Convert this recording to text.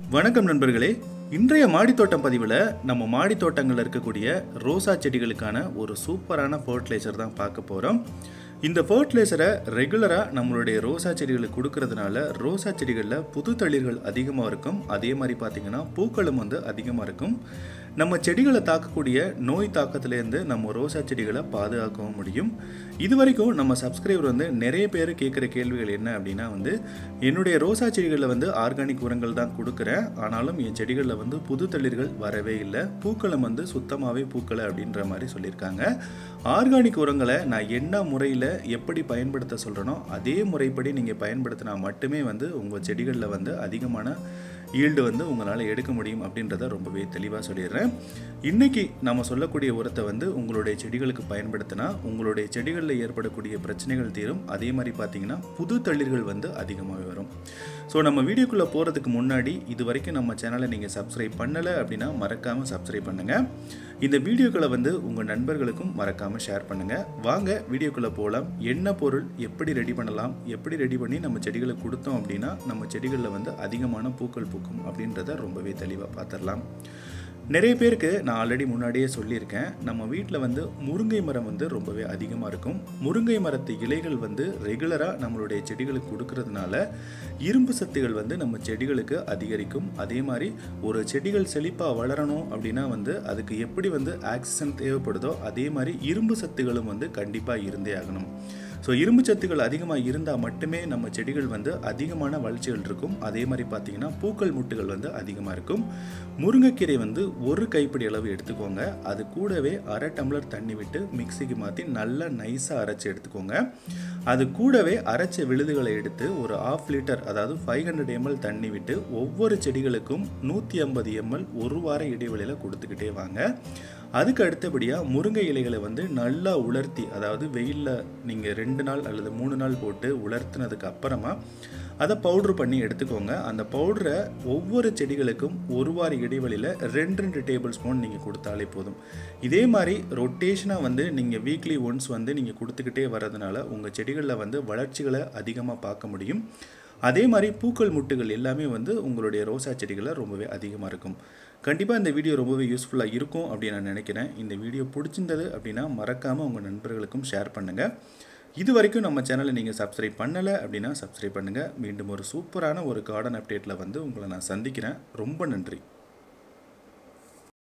வணக்கம் நண்பர்களே இன்றைய மாடித்தோட்டம் பதிவில் நம்ம மாடித்தோட்டங்களில் இருக்கக்கூடிய ரோசா செடிகளுக்கான ஒரு சூப்பரான ஃபர்டிலைசர் தான் பார்க்க போகிறோம் இந்த ஃபர்டிலைசரை ரெகுலராக நம்மளுடைய ரோசா செடிகளுக்கு கொடுக்கறதுனால ரோசா செடிகளில் புது தளிர்கள் அதிகமாக இருக்கும் அதே மாதிரி பார்த்திங்கன்னா பூக்களும் வந்து அதிகமாக இருக்கும் நம்ம செடிகளை தாக்கக்கூடிய நோய் தாக்கத்திலேருந்து நம்ம ரோசா செடிகளை பாதுகாக்கவும் முடியும் இது வரைக்கும் நம்ம சப்ஸ்கிரைபர் வந்து நிறைய பேர் கேட்குற கேள்விகள் என்ன அப்படின்னா வந்து என்னுடைய ரோசா செடிகளில் வந்து ஆர்கானிக் உரங்கள் தான் கொடுக்குறேன் ஆனாலும் என் செடிகளில் வந்து புது தளிர்கள் வரவே இல்லை பூக்களும் வந்து சுத்தமாகவே பூக்களை அப்படின்ற மாதிரி சொல்லியிருக்காங்க ஆர்கானிக் உரங்களை நான் என்ன முறையில் எப்படி பயன்படுத்த சொல்கிறேனோ அதே முறைப்படி நீங்கள் பயன்படுத்தினா மட்டுமே வந்து உங்கள் செடிகளில் வந்து அதிகமான ஈல்டு வந்து உங்களால் எடுக்க முடியும் அப்படின்றத ரொம்பவே தெளிவாக சொல்லிடுறேன் இன்றைக்கி நம்ம சொல்லக்கூடிய உரத்தை வந்து உங்களுடைய செடிகளுக்கு பயன்படுத்தினா உங்களுடைய செடிகளில் ஏற்படக்கூடிய பிரச்சனைகள் தீரும் அதே மாதிரி பார்த்தீங்கன்னா புது தளிர்கள் வந்து அதிகமாக வரும் ஸோ நம்ம வீடியோக்குள்ளே போகிறதுக்கு முன்னாடி இது வரைக்கும் நம்ம சேனலை நீங்கள் சப்ஸ்கிரைப் பண்ணலை அப்படின்னா மறக்காமல் சப்ஸ்கிரைப் பண்ணுங்கள் இந்த வீடியோக்களை வந்து உங்கள் நண்பர்களுக்கும் மறக்காமல் ஷேர் பண்ணுங்கள் வாங்க வீடியோக்குள்ளே போகலாம் என்ன பொருள் எப்படி ரெடி பண்ணலாம் எப்படி ரெடி பண்ணி நம்ம செடிகளுக்கு கொடுத்தோம் அப்படின்னா நம்ம செடிகளில் வந்து அதிகமான பூக்கள் பூக்கும் அப்படின்றத ரொம்பவே தெளிவாக பார்த்துடலாம் நிறைய பேருக்கு நான் ஆல்ரெடி முன்னாடியே சொல்லியிருக்கேன் நம்ம வீட்டில் வந்து முருங்கை மரம் வந்து ரொம்பவே அதிகமாக இருக்கும் முருங்கை மரத்து இலைகள் வந்து ரெகுலராக நம்மளுடைய செடிகளுக்கு கொடுக்கறதுனால இரும்பு சத்துகள் வந்து நம்ம செடிகளுக்கு அதிகரிக்கும் அதே மாதிரி ஒரு செடிகள் செழிப்பாக வளரணும் அப்படின்னா வந்து அதுக்கு எப்படி வந்து ஆக்சிஜன் தேவைப்படுதோ அதே மாதிரி இரும்பு சத்துகளும் வந்து கண்டிப்பாக இருந்தே ஆகணும் ஸோ இரும்பு சத்துக்கள் அதிகமாக இருந்தால் மட்டுமே நம்ம செடிகள் வந்து அதிகமான வளர்ச்சிகள் இருக்கும் அதே மாதிரி பார்த்தீங்கன்னா பூக்கள் முட்டுகள் வந்து அதிகமாக இருக்கும் முருங்கைக்கீரை வந்து ஒரு கைப்பிடி அளவு எடுத்துக்கோங்க அது கூடவே அரை டம்ளர் தண்ணி விட்டு மிக்சிக்கு மாற்றி நல்லா நைஸாக அரைச்சி எடுத்துக்கோங்க அது கூடவே அரைச்ச விழுதுகளை எடுத்து ஒரு ஆஃப் லிட்டர் அதாவது ஃபைவ் ஹண்ட்ரட் எம்எல் தண்ணி விட்டு ஒவ்வொரு செடிகளுக்கும் நூற்றி ஐம்பது எம்எல் ஒரு வார இடைவெளியில் கொடுத்துக்கிட்டே வாங்க அதுக்கு அடுத்தபடியாக முருங்கை இலைகளை வந்து நல்லா உலர்த்தி அதாவது வெயிலில் நீங்கள் ரெண்டு நாள் அல்லது மூணு நாள் போட்டு உலர்த்தினதுக்கு அப்புறமா அதை பவுட்ரு பண்ணி எடுத்துக்கோங்க அந்த பவுடரை ஒவ்வொரு செடிகளுக்கும் ஒரு வார இடைவெளியில் ரெண்டு ரெண்டு டேபிள் ஸ்பூன் நீங்கள் கொடுத்தாலே போதும் இதே மாதிரி ரொட்டேஷனாக வந்து நீங்கள் வீக்லி ஒன்ஸ் வந்து நீங்கள் கொடுத்துக்கிட்டே வர்றதுனால உங்கள் செடிகளில் வந்து வளர்ச்சிகளை அதிகமாக பார்க்க முடியும் அதே மாதிரி பூக்கள் முட்டுகள் எல்லாமே வந்து உங்களுடைய ரோசா செடிகளில் ரொம்பவே அதிகமாக இருக்கும் கண்டிப்பாக இந்த வீடியோ ரொம்பவே யூஸ்ஃபுல்லாக இருக்கும் அப்படின்னு நான் நினைக்கிறேன் இந்த வீடியோ பிடிச்சிருந்தது அப்படின்னா மறக்காமல் உங்கள் நண்பர்களுக்கும் ஷேர் பண்ணுங்கள் இது வரைக்கும் நம்ம சேனலை நீங்கள் சப்ஸ்கிரைப் பண்ணலை அப்படின்னா சப்ஸ்கிரைப் பண்ணுங்கள் மீண்டும் ஒரு சூப்பரான ஒரு கார்டன் அப்டேட்டில் வந்து உங்களை நான் சந்திக்கிறேன் ரொம்ப நன்றி